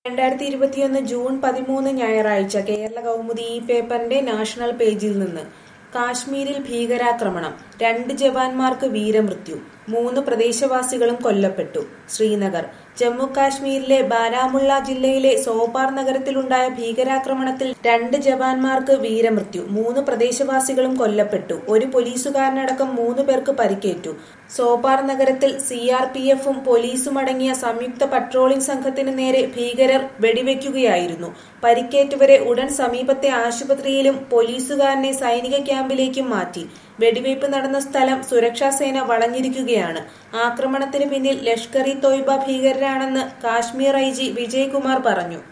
രണ്ടായിരത്തി ഇരുപത്തിയൊന്ന് ജൂൺ പതിമൂന്ന് ഞായറാഴ്ച കേരള കൗമുദി ഈ പേപ്പറിന്റെ നാഷണൽ പേജിൽ നിന്ന് കാശ്മീരിൽ ഭീകരാക്രമണം രണ്ട് ജവാന്മാർക്ക് വീരമൃത്യു മൂന്ന് പ്രദേശവാസികളും കൊല്ലപ്പെട്ടു ശ്രീനഗർ ജമ്മു കാശ്മീരിലെ ബാരാമുള്ള ജില്ലയിലെ സോപാർ നഗരത്തിലുണ്ടായ ഭീകരാക്രമണത്തിൽ രണ്ട് ജവാന്മാർക്ക് വീരമൃത്യു മൂന്ന് പ്രദേശവാസികളും കൊല്ലപ്പെട്ടു ഒരു പോലീസുകാരനടക്കം മൂന്ന് പേർക്ക് പരിക്കേറ്റു സോപാർ നഗരത്തിൽ സി ആർ പി എഫും പോലീസും അടങ്ങിയ സംയുക്ത പട്രോളിംഗ് സംഘത്തിന് നേരെ ഭീകരർ വെടിവെക്കുകയായിരുന്നു പരിക്കേറ്റവരെ ഉടൻ സമീപത്തെ ആശുപത്രിയിലും പോലീസുകാരനെ സൈനിക ക്യാമ്പിലേക്കും മാറ്റി വെടിവയ്പ് നടന്ന സ്ഥലം സുരക്ഷാസേന വളഞ്ഞിരിക്കുകയാണ് ആക്രമണത്തിന് പിന്നിൽ ലഷ്കർ ഇ തോയ്ബ ഭീകരരാണെന്ന് കാശ്മീർ ഐ ജി വിജയകുമാർ പറഞ്ഞു